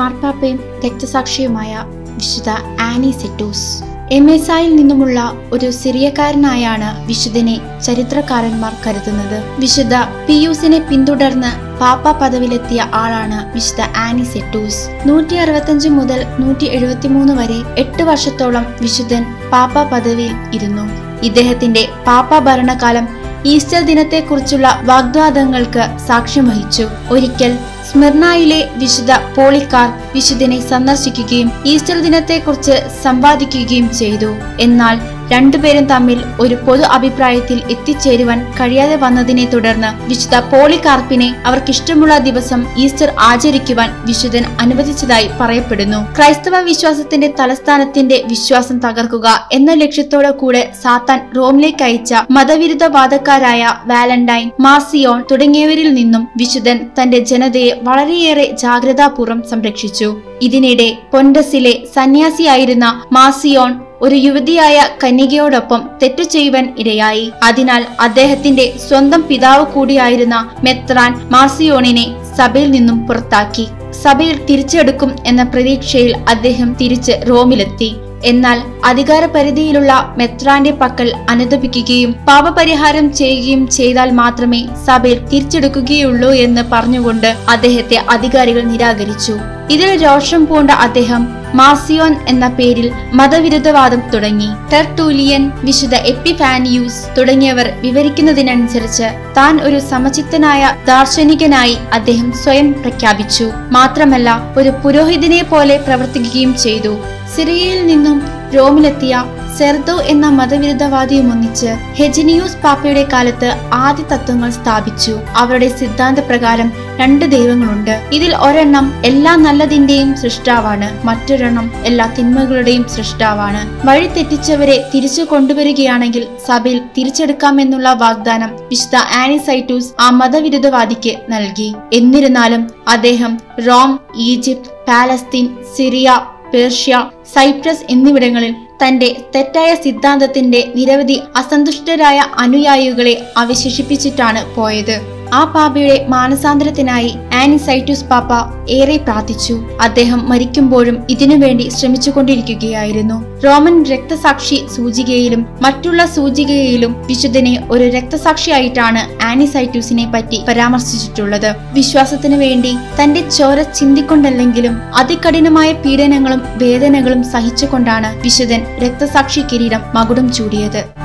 മാർപ്പാപ്പയും രക്തസാക്ഷിയുമായ വിശുദ്ധ ആനി സെറ്റൂസ് എമേസായിൽ നിന്നുമുള്ള ഒരു സിറിയക്കാരനായാണ് വിശുദ്ധനെ ചരിത്രകാരന്മാർ കരുതുന്നത് വിശുദ്ധ പിയൂസിനെ പിന്തുടർന്ന് പാപ്പ പദവിയിലെത്തിയ ആളാണ് വിശുദ്ധ ആനി സെറ്റൂസ് നൂറ്റി അറുപത്തഞ്ച് മുതൽ നൂറ്റി എഴുപത്തിമൂന്ന് വരെ എട്ട് വർഷത്തോളം വിശുദ്ധൻ പാപ്പ പദവിയിൽ ഇരുന്നു ഇദ്ദേഹത്തിന്റെ പാപ്പ ഭരണകാലം ഈസ്റ്റർ ദിനത്തെക്കുറിച്ചുള്ള വാഗ്വാദങ്ങൾക്ക് സാക്ഷ്യം വഹിച്ചു ഒരിക്കൽ സ്മിർണായിലെ വിശുദ്ധ പോളിക്കാർ വിശുദ്ധനെ സന്ദർശിക്കുകയും ഈസ്റ്റർ ദിനത്തെക്കുറിച്ച് സംവാദിക്കുകയും ചെയ്തു എന്നാൽ രണ്ടുപേരും തമ്മിൽ ഒരു പൊതു അഭിപ്രായത്തിൽ എത്തിച്ചേരുവാൻ കഴിയാതെ വന്നതിനെ തുടർന്ന് വിശുദ്ധ പോളികാർപ്പിനെ അവർക്കിഷ്ടമുള്ള ദിവസം ഈസ്റ്റർ ആചരിക്കുവാൻ വിശുദ്ധൻ അനുവദിച്ചതായി പറയപ്പെടുന്നു ക്രൈസ്തവ വിശ്വാസത്തിന്റെ തലസ്ഥാനത്തിന്റെ വിശ്വാസം തകർക്കുക എന്ന ലക്ഷ്യത്തോടെ കൂടെ സാത്താൻ റോമിലേക്ക് അയച്ച മതവിരുദ്ധവാദക്കാരായ വാലന്റൈൻ മാർസിയോൺ തുടങ്ങിയവരിൽ നിന്നും വിശുദ്ധൻ തന്റെ ജനതയെ വളരെയേറെ ജാഗ്രതാപൂർവ്വം സംരക്ഷിച്ചു ഇതിനിടെ പൊൻഡസിലെ സന്യാസിയായിരുന്ന മാസിയോൺ ഒരു യുവതിയായ കന്യകയോടൊപ്പം തെറ്റു ചെയ്യുവാൻ ഇടയായി അതിനാൽ അദ്ദേഹത്തിന്റെ സ്വന്തം പിതാവ് കൂടിയായിരുന്ന മെത്രാൻ മാർസിയോണിനെ സഭയിൽ നിന്നും പുറത്താക്കി സഭയിൽ തിരിച്ചെടുക്കും എന്ന പ്രതീക്ഷയിൽ അദ്ദേഹം തിരിച്ച് റോമിലെത്തി എന്നാൽ അധികാര പരിധിയിലുള്ള മെത്രാന്റെ പക്കൽ അനുദപിക്കുകയും പാപപരിഹാരം ചെയ്യുകയും ചെയ്താൽ മാത്രമേ സഭയിൽ തിരിച്ചെടുക്കുകയുള്ളൂ എന്ന് പറഞ്ഞുകൊണ്ട് അദ്ദേഹത്തെ അധികാരികൾ നിരാകരിച്ചു ഇതിൽ രോഷം പൂണ്ട അദ്ദേഹം മാസിയോൻ എന്ന പേരിൽ മതവിരുദ്ധവാദം തുടങ്ങി ടെർട്ടൂലിയൻ വിശുദ്ധ എപ്പിഫാനിയൂസ് തുടങ്ങിയവർ വിവരിക്കുന്നതിനനുസരിച്ച് താൻ ഒരു സമചിത്തനായ ദാർശനികനായി അദ്ദേഹം സ്വയം പ്രഖ്യാപിച്ചു മാത്രമല്ല ഒരു പുരോഹിതനെ പോലെ പ്രവർത്തിക്കുകയും ചെയ്തു സിറിയയിൽ നിന്നും റോമിലെത്തിയ സെർദോ എന്ന മതവിരുദ്ധവാദിയും ഒന്നിച്ച് ഹെജിനിയൂസ് പാപ്പയുടെ കാലത്ത് ആദ്യ തത്വങ്ങൾ സ്ഥാപിച്ചു അവരുടെ സിദ്ധാന്ത പ്രകാരം രണ്ട് ദൈവങ്ങളുണ്ട് ഇതിൽ ഒരെണ്ണം എല്ലാ നല്ലതിന്റെയും സൃഷ്ടാവാണ് മറ്റൊരെണ്ണം എല്ലാ തിന്മകളുടെയും സൃഷ്ടാവാണ് വഴി തെറ്റിച്ചവരെ തിരിച്ചു കൊണ്ടുവരികയാണെങ്കിൽ സഭയിൽ തിരിച്ചെടുക്കാമെന്നുള്ള വാഗ്ദാനം വിശുദ്ധ ആനിസൈറ്റൂസ് ആ മതവിരുദ്ധവാദിക്ക് നൽകി എന്നിരുന്നാലും അദ്ദേഹം Rome Egypt Palestine Syria Persia Cyprus എന്നിവിടങ്ങളിൽ തന്റെ തെറ്റായ സിദ്ധാന്തത്തിന്റെ നിരവധി അസന്തുഷ്ടരായ അനുയായികളെ അവശേഷിപ്പിച്ചിട്ടാണ് പോയത് ആ പാപ്പയുടെ മാനസാന്തരത്തിനായി ആനിസൈറ്റൂസ് പാപ്പ ഏറെ പ്രാർത്ഥിച്ചു അദ്ദേഹം മരിക്കുമ്പോഴും ഇതിനുവേണ്ടി ശ്രമിച്ചുകൊണ്ടിരിക്കുകയായിരുന്നു റോമൻ രക്തസാക്ഷി സൂചികയിലും മറ്റുള്ള സൂചികയിലും വിശുദ്ധനെ ഒരു രക്തസാക്ഷിയായിട്ടാണ് ആനിസൈറ്റൂസിനെ പറ്റി പരാമർശിച്ചിട്ടുള്ളത് വിശ്വാസത്തിനു വേണ്ടി തന്റെ ചോര ചിന്തിക്കൊണ്ടല്ലെങ്കിലും അതികഠിനമായ പീഡനങ്ങളും വേദനകളും സഹിച്ചുകൊണ്ടാണ് വിശുദ്ധൻ രക്തസാക്ഷി കിരീടം മകുടം ചൂടിയത്